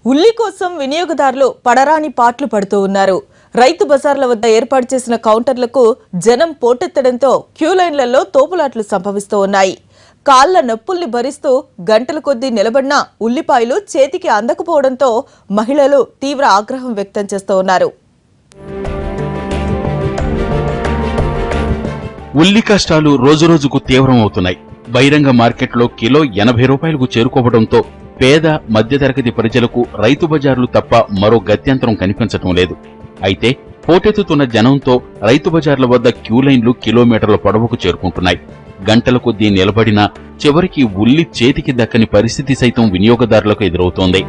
ఉల్లి కోసం వినియోగదారులు పడరాని పాట్లు పడుతూ ఉన్నారు రైతు బజార్ల వద్ద ఏర్పాటు చేసిన కౌంటర్లకు జనం పోటెత్తడంతో క్యూ లైన్లలో తోపులాట్లు సంభవిస్తూ ఉన్నాయి కాళ్ల నొప్పుల్ని భరిస్తూ గంటల కొద్దీ నిలబడిన ఉల్లిపాయలు చేతికి అందకపోవడంతో మహిళలు తీవ్ర ఆగ్రహం వ్యక్తం చేస్తూ ఉన్నారు ఉల్లి కష్టాలు రోజురోజుకు తీవ్రమవుతున్నాయి బహిరంగ మార్కెట్లో కిలో ఎనభై రూపాయలకు చేరుకోవడంతో పేద మధ్యతరగతి ప్రజలకు రైతు బజార్లు తప్ప మరో గత్యంతరం కనిపించటం లేదు అయితే పోటెత్తుతున్న జనంతో రైతు బజార్ల వద్ద క్యూ లైన్లు కిలోమీటర్ల పొడవుకు చేరుకుంటున్నాయి గంటల కొద్దీ నిలబడినా చివరికి ఉల్లి చేతికి దక్కని పరిస్థితి సైతం వినియోగదారులకు ఎదురవుతోంది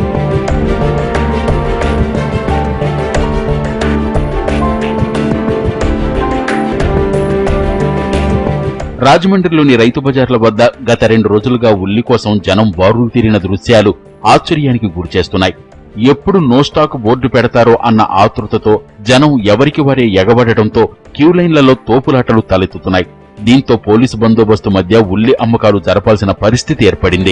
రాజమండ్రిలోని రైతు బజార్ల వద్ద గత రెండు రోజులుగా ఉల్లి కోసం జనం బారులు తీరిన దృశ్యాలు ఆశ్చర్యానికి గురిచేస్తున్నాయి ఎప్పుడు నో స్టాక్ బోర్డు పెడతారో అన్న ఆతృతతో జనం ఎవరికి వారే ఎగబడటంతో క్యూ లైన్లలో తోపులాటలు తలెత్తుతున్నాయి దీంతో పోలీసు బందోబస్తు మధ్య ఉల్లి అమ్మకాలు జరపాల్సిన పరిస్థితి ఏర్పడింది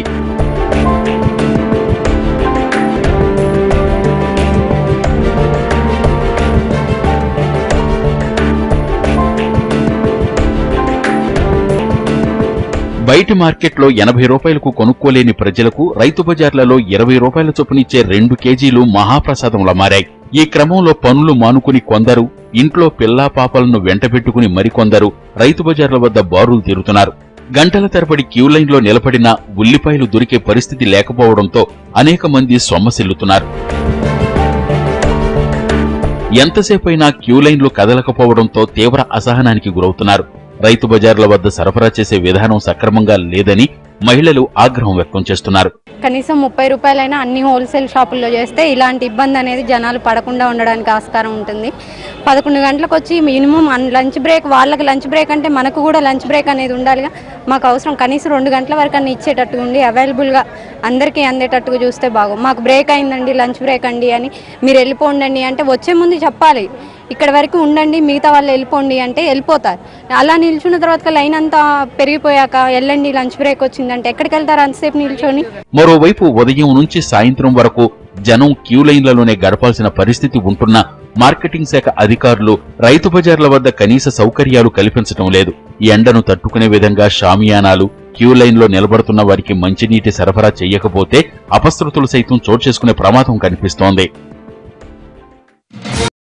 బయటి మార్కెట్లో ఎనభై రూపాయలకు కొనుక్కోలేని ప్రజలకు రైతు బజార్లలో ఇరవై రూపాయల చొప్పునిచ్చే రెండు కేజీలు మహాప్రసాదంలా మారాయి ఈ క్రమంలో పనులు మానుకుని కొందరు ఇంట్లో పిల్లా పాపలను వెంటబెట్టుకుని మరికొందరు రైతు బజార్ల వద్ద బారులు తీరుతున్నారు గంటల తరబడి క్యూ లైన్లో నిలబడిన ఉల్లిపాయలు దొరికే పరిస్థితి లేకపోవడంతో అనేక మంది సొమ్మసిల్లుతున్నారు ఎంతసేపైనా క్యూ లైన్లు కదలకపోవడంతో తీవ్ర అసహనానికి గురవుతున్నారు రైతు బజార్ల వద్ద సరఫరా చేసే విధానం సక్రమంగా లేదని మహిళలు ఆగ్రహం వ్యక్తం చేస్తున్నారు కనీసం ముప్పై రూపాయలైనా అన్ని హోల్సేల్ షాపుల్లో చేస్తే ఇలాంటి ఇబ్బంది అనేది జనాలు పడకుండా ఉండడానికి ఆస్కారం ఉంటుంది పదకొండు గంటలకు వచ్చి మినిమం లంచ్ బ్రేక్ వాళ్ళకి లంచ్ బ్రేక్ అంటే మనకు కూడా లంచ్ బ్రేక్ అనేది ఉండాలిగా మాకు అవసరం కనీసం రెండు గంటల వరకు అన్ని ఇచ్చేటట్టుగా ఉండి అవైలబుల్గా అందరికీ అందేటట్టుగా చూస్తే బాగు మాకు బ్రేక్ అయిందండి లంచ్ బ్రేక్ అండి అని మీరు వెళ్ళిపోండి అంటే వచ్చే ముందు చెప్పాలి ఇక్కడ వరకు ఉండండి మిగతా వాళ్ళు వెళ్ళిపోండి అంటే వెళ్ళిపోతారు అలా నిల్చున్న తర్వాత లైన్ అంతా పెరిగిపోయాక వెళ్ళండి లంచ్ బ్రేక్ వచ్చిందంటే ఎక్కడికి వెళ్తారు అంతసేపు నిల్చొని మరోవైపు ఉదయం నుంచి సాయంత్రం వరకు జనం క్యూ లైన్లలోనే గడపాల్సిన పరిస్థితి ఉంటున్నా మార్కెటింగ్ శాఖ అధికారులు రైతు బజార్ల వద్ద కనీస సౌకర్యాలు కల్పించడం లేదు ఈ ఎండను తట్టుకునే విధంగా షామియానాలు క్యూ లైన్లో నిలబడుతున్న వారికి మంచినీటి సరఫరా చేయకపోతే అపశృతులు సైతం చోటు చేసుకునే ప్రమాదం కనిపిస్తోంది